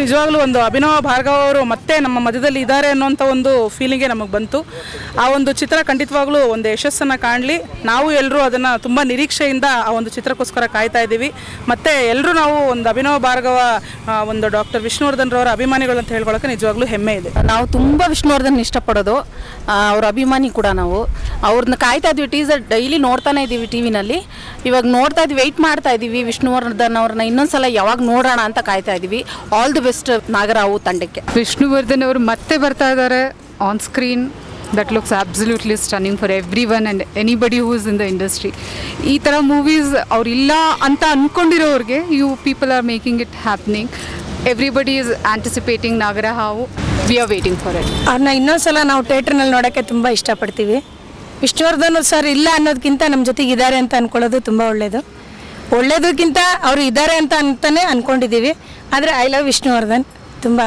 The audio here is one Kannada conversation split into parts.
ನಿಜವಾಗ್ಲೂ ಒಂದು ಅಭಿನವ ಭಾರ್ಗವ ಅವರು ಮತ್ತೆ ನಮ್ಮ ಮಧ್ಯದಲ್ಲಿ ಇದ್ದಾರೆ ಅನ್ನೋಂಥ ಒಂದು ಫೀಲಿಂಗೇ ನಮಗೆ ಬಂತು ಆ ಒಂದು ಚಿತ್ರ ಖಂಡಿತವಾಗ್ಲೂ ಒಂದು ಯಶಸ್ಸನ್ನು ಕಾಣಲಿ ನಾವು ಎಲ್ಲರೂ ಅದನ್ನು ತುಂಬ ನಿರೀಕ್ಷೆಯಿಂದ ಆ ಒಂದು ಚಿತ್ರಕ್ಕೋಸ್ಕರ ಕಾಯ್ತಾ ಇದ್ದೀವಿ ಮತ್ತು ಎಲ್ಲರೂ ನಾವು ಒಂದು ಅಭಿನವ ಭಾರ್ಗವ ಆ, ಒಂದು ಡಾಕ್ಟರ್ ವಿಷ್ಣುವರ್ಧನ್ ರವರ ಅಭಿಮಾನಿಗಳು ಅಂತ ಹೇಳ್ಕೊಳ್ಳೋಕೆ ನಿಜವಾಗ್ಲೂ ಹೆಮ್ಮೆ ಇದೆ ನಾವು ತುಂಬ ವಿಷ್ಣುವರ್ಧನ್ ಇಷ್ಟಪಡೋದು ಆ, ಅವ್ರ ಅಭಿಮಾನಿ ಕೂಡ ನಾವು ಅವ್ರನ್ನ ಕಾಯ್ತಾ ಇದ್ವಿ ಟೀಸರ್ ಡೈಲಿ ನೋಡ್ತಾನೆ ಇದ್ದೀವಿ ಟಿ ವಿನಲ್ಲಿ ಇವಾಗ ನೋಡ್ತಾ ಇದ್ವಿ ವೆಯ್ಟ್ ಮಾಡ್ತಾ ಇದ್ದೀವಿ ವಿಷ್ಣುವರ್ಧನ್ ಅವ್ರನ್ನ ಇನ್ನೊಂದ್ಸಲ ಯಾವಾಗ ನೋಡೋಣ ಅಂತ ಕಾಯ್ತಾ ಇದ್ದೀವಿ ಆಲ್ ದಿ ಬೆಸ್ಟ್ ನಾಗರಾವು ತಂಡಕ್ಕೆ ವಿಷ್ಣುವರ್ಧನ್ ಅವರು ಮತ್ತೆ ಬರ್ತಾ ಇದ್ದಾರೆ on screen that looks absolutely stunning for everyone and anybody who is in the industry ಈ ಥರ ಮೂವೀಸ್ ಅವ್ರಿಲ್ಲ ಅಂತ ಅಂದ್ಕೊಂಡಿರೋರಿಗೆ you people are making it happening everybody is anticipating Nagara Haavu we are waiting for it ಅವ್ರನ್ನ ಇನ್ನೊಂದ್ಸಲ ನಾವು ಥಿಯೇಟ್ರ್ನಲ್ಲಿ ನೋಡೋಕ್ಕೆ ತುಂಬ ಇಷ್ಟಪಡ್ತೀವಿ ವಿಷ್ಣುವರ್ಧನ್ ಸರ್ ಇಲ್ಲ ಅನ್ನೋದಕ್ಕಿಂತ ನಮ್ಮ ಜೊತೆಗೆ ಇದ್ದಾರೆ ಅಂತ ಅನ್ಕೊಳ್ಳೋದು ತುಂಬ ಒಳ್ಳೆಯದು ಒಳ್ಳೇದಕ್ಕಿಂತ ಅವರು ಇದ್ದಾರೆ ಅಂತ ಅಂತಾನೆ ಅಂದ್ಕೊಂಡಿದ್ದೀವಿ ಆದರೆ ಐ ಲವ್ ವಿಷ್ಣುವರ್ಧನ್ ತುಂಬ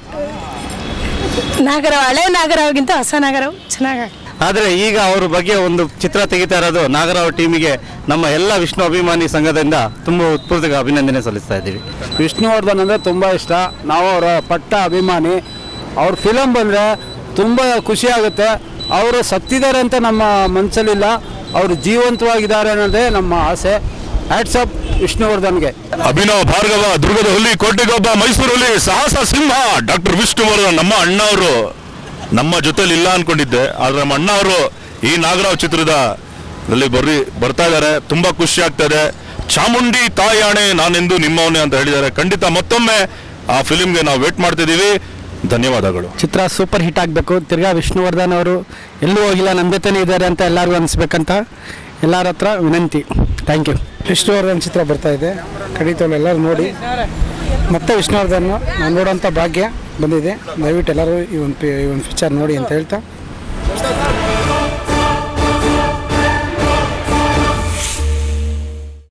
ನಾಗರಾವ್ ಹಳೆ ನಾಗರಾವ್ಗಿಂತ ಹೊಸ ನಾಗರಾವ್ ಚೆನ್ನಾಗಿ ಆದರೆ ಈಗ ಅವ್ರ ಬಗ್ಗೆ ಒಂದು ಚಿತ್ರ ತೆಗಿತಾ ಇರೋದು ನಾಗರಾವ್ ಟೀಮಿಗೆ ನಮ್ಮ ಎಲ್ಲ ವಿಷ್ಣು ಅಭಿಮಾನಿ ಸಂಘದಿಂದ ತುಂಬ ಉತ್ಪೂರ್ತಿಗೆ ಅಭಿನಂದನೆ ಸಲ್ಲಿಸ್ತಾ ಇದ್ದೀವಿ ವಿಷ್ಣುವರ್ಧನ್ ಅಂದರೆ ತುಂಬ ಇಷ್ಟ ನಾವು ಅವರ ಪಟ್ಟ ಅಭಿಮಾನಿ ಅವ್ರ ಫಿಲಮ್ ಬಂದರೆ ತುಂಬ ಖುಷಿ ಆಗುತ್ತೆ ಅವರು ಸತ್ತಿದ್ದಾರೆ ಅಂತ ನಮ್ಮ ಮನಸ್ಸಲ್ಲಿಲ್ಲ ಅವರು ಜೀವಂತವಾಗಿದ್ದಾರೆ ಅನ್ನೋದೇ ನಮ್ಮ ಆಸೆ ಹ್ಯಾಟ್ಸಪ್ ವಿಷ್ಣುವರ್ಧನ್ಗೆ ಅಭಿನವ್ ಭಾರ್ಗವ ದುರ್ಗದ ಹುಲಿ ಕೋಟೆಗೊಬ್ಬ ಮೈಸೂರು ಹುಲಿ ಸಾಹಸ ಸಿಂಹ ಡಾಕ್ಟರ್ ವಿಷ್ಣುವರ್ಧನ್ ನಮ್ಮ ಅಣ್ಣ ಅವರು ನಮ್ಮ ಜೊತೆಲಿ ಇಲ್ಲ ಅನ್ಕೊಂಡಿದ್ದೆ ಆದ್ರೆ ನಮ್ಮ ಅಣ್ಣ ಅವರು ಈ ನಾಗರಾವ್ ಚಿತ್ರದ ದಲ್ಲಿ ಬರ್ರಿ ಬರ್ತಾ ಇದ್ದಾರೆ ತುಂಬಾ ಖುಷಿ ಆಗ್ತಾ ಇದೆ ಚಾಮುಂಡಿ ತಾಯಾಣೆ ನಾನೆಂದು ನಿಮ್ಮವನೇ ಅಂತ ಹೇಳಿದ್ದಾರೆ ಖಂಡಿತ ಮತ್ತೊಮ್ಮೆ ಆ ಫಿಲಿಮ್ಗೆ ನಾವು ವೇಟ್ ಮಾಡ್ತಿದ್ದೀವಿ ಧನ್ಯವಾದಗಳು ಚಿತ್ರ ಸೂಪರ್ ಹಿಟ್ ಆಗಬೇಕು ತಿರ್ಗಾ ವಿಷ್ಣುವರ್ಧನ್ ಅವರು ಎಲ್ಲೂ ಹೋಗಿಲ್ಲ ನಮ್ಮ ಜೊತೆನೇ ಇದ್ದಾರೆ ಅಂತ ಎಲ್ಲರಿಗೂ ಅನಿಸ್ಬೇಕಂತ ಎಲ್ಲರ ಹತ್ರ ವಿನಂತಿ ಥ್ಯಾಂಕ್ ಯು ವಿಷ್ಣುವರ್ಧನ್ ಚಿತ್ರ ಬರ್ತಾ ಇದೆ ಖಂಡಿತವಾಗ್ಲೂ ಎಲ್ಲರೂ ನೋಡಿ ಮತ್ತೆ ವಿಷ್ಣುವರ್ಧನ್ ನಾನು ನೋಡೋಂಥ ಭಾಗ್ಯ ಬಂದಿದೆ ದಯವಿಟ್ಟು ಎಲ್ಲರೂ ಈ ಒಂದು ಈ ಒಂದು ಪಿಕ್ಚರ್ ನೋಡಿ ಅಂತ ಹೇಳ್ತಾ